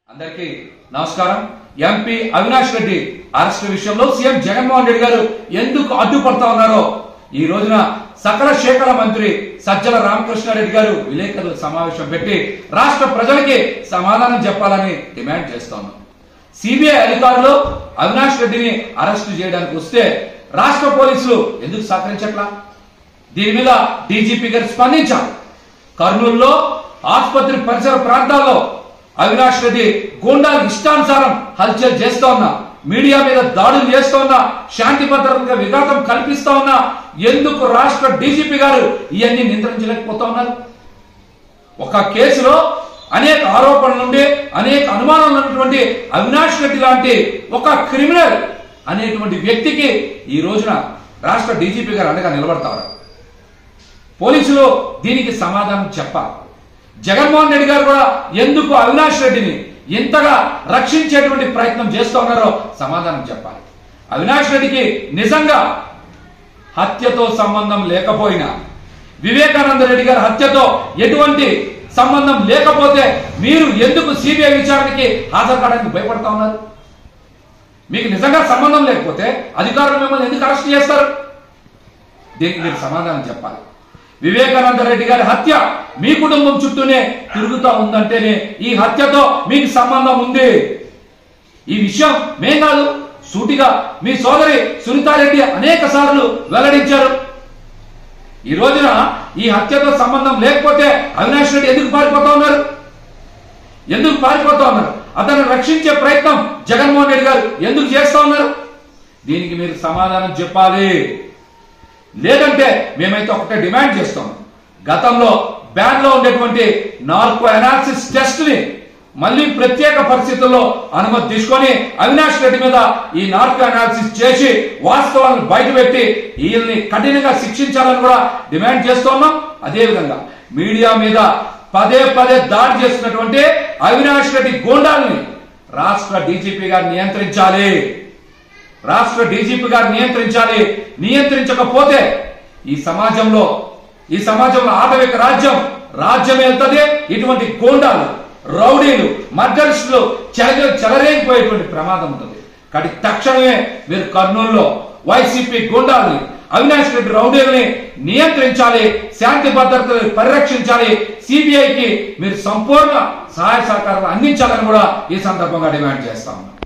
అందరికీ నమస్కారం MP Avinash Reddy arrest విషయంలో సీఎం జగన్మోహన్ రెడ్డి గారు ఎందుకు అడ్డుపడతా ఉన్నారో ఈ రోజున సకల శాఖల మంత్రి సజ్జల రామకృష్ణారెడ్డి గారు విలేకరుల సమావేశం పెట్టి రాష్ట్ర ప్రజలకి సమాధానం చెప్పాలని డిమాండ్ చేస్తోంది సిబిఐ అధికారులు అవినాష్ రెడ్డిని అరెస్టు చేయడానికి వస్తే రాష్ట్ర పోలీసులు ఎందుకు సహకరించట్లా దీని మీద డీజీపీ గారు స్పందించారు కర్నూలులో ఆసుపత్రి పరిసర ప్రాంతాల్లో అవినాష్ రెడ్డి గూండాలు ఇష్టానుసారం హల్చల్ చేస్తూ ఉన్నా మీడియా మీద దాడులు చేస్తూ ఉన్నా శాంతి భద్రతగా విఘాతం కల్పిస్తా ఉన్నా ఎందుకు రాష్ట్ర డీజీపీ గారు ఇవన్నీ నియంత్రించలేకపోతా ఉన్నారు ఒక కేసులో అనేక ఆరోపణలు నుండి అనేక అనుమానాలు ఉన్నటువంటి అవినాష్ రెడ్డి లాంటి ఒక క్రిమినల్ అనేటువంటి వ్యక్తికి ఈ రోజున రాష్ట్ర డీజీపీ గారు అండగా నిలబడతారు పోలీసులు దీనికి సమాధానం చెప్పాలి జగన్మోహన్ రెడ్డి గారు కూడా ఎందుకు అవినాష్ రెడ్డిని ఇంతగా రక్షించేటువంటి ప్రయత్నం చేస్తూ ఉన్నారో సమాధానం చెప్పాలి అవినాష్ రెడ్డికి నిజంగా హత్యతో సంబంధం లేకపోయినా వివేకానంద రెడ్డి గారి హత్యతో ఎటువంటి సంబంధం లేకపోతే మీరు ఎందుకు సిబిఐ విచారణకి హాజరు కావడానికి భయపడతా ఉన్నారు మీకు నిజంగా సంబంధం లేకపోతే అధికారులు మిమ్మల్ని ఎందుకు అరెస్ట్ చేస్తారు దీనికి మీరు సమాధానం చెప్పాలి వివేకానంద రెడ్డి గారి హత్య మీ కుటుంబం చుట్టూనే తిరుగుతా ఉందంటేనే ఈ హత్యతో మీకు సంబంధం ఉంది ఈ విషయం మేం కాదు సూటిగా మీ సోదరి సునీతారెడ్డి అనేక సార్లు వెల్లడించారు ఈ రోజున ఈ హత్యతో సంబంధం లేకపోతే అవినాష్ రెడ్డి ఎందుకు పారిపోతా ఉన్నారు ఎందుకు పారిపోతా ఉన్నారు అతను రక్షించే ప్రయత్నం జగన్మోహన్ రెడ్డి గారు ఎందుకు చేస్తా ఉన్నారు దీనికి మీరు సమాధానం చెప్పాలి లేదంటే మేమైతే ఒకటే డిమాండ్ చేస్తాం గతంలో బ్యాన్ లో ఉండేటువంటి నార్కో అనాలిసిస్ టెస్ట్ ని మళ్ళీ ప్రత్యేక పరిస్థితుల్లో అనుమతి తీసుకొని అవినాష్ రెడ్డి మీద ఈ నార్కో అనాలిసిస్ చేసి వాస్తవాలను బయటపెట్టి వీళ్ళని కఠినంగా శిక్షించాలని కూడా డిమాండ్ చేస్తున్నాం అదేవిధంగా మీడియా మీద పదే పదే దాడి చేస్తున్నటువంటి అవినాష్ రెడ్డి గోండాల్ని రాష్ట్ర డీజీపీ గారు నియంత్రించాలి రాష్ట్ర డీజీపీ గారు నియంత్రించాలి నియంత్రించకపోతే ఈ సమాజంలో ఈ సమాజంలో ఆటవిక రాజ్యం రాజ్యం వెళ్తుంది ఇటువంటి గోండాలు రౌడీలు మర్డర్స్లు చెలగ చెలరేగిపోయేటువంటి ప్రమాదం ఉంటుంది కాబట్టి తక్షణమే మీరు కర్నూలులో వైసీపీ గోండాల్ని అవినాష్ రెడ్డి రౌడీల్ని నియంత్రించాలి శాంతి భద్రతలు పరిరక్షించాలి సిబిఐకి మీరు సంపూర్ణ సహాయ సహకారాలు అందించాలని కూడా ఈ సందర్భంగా డిమాండ్ చేస్తా ఉన్నాం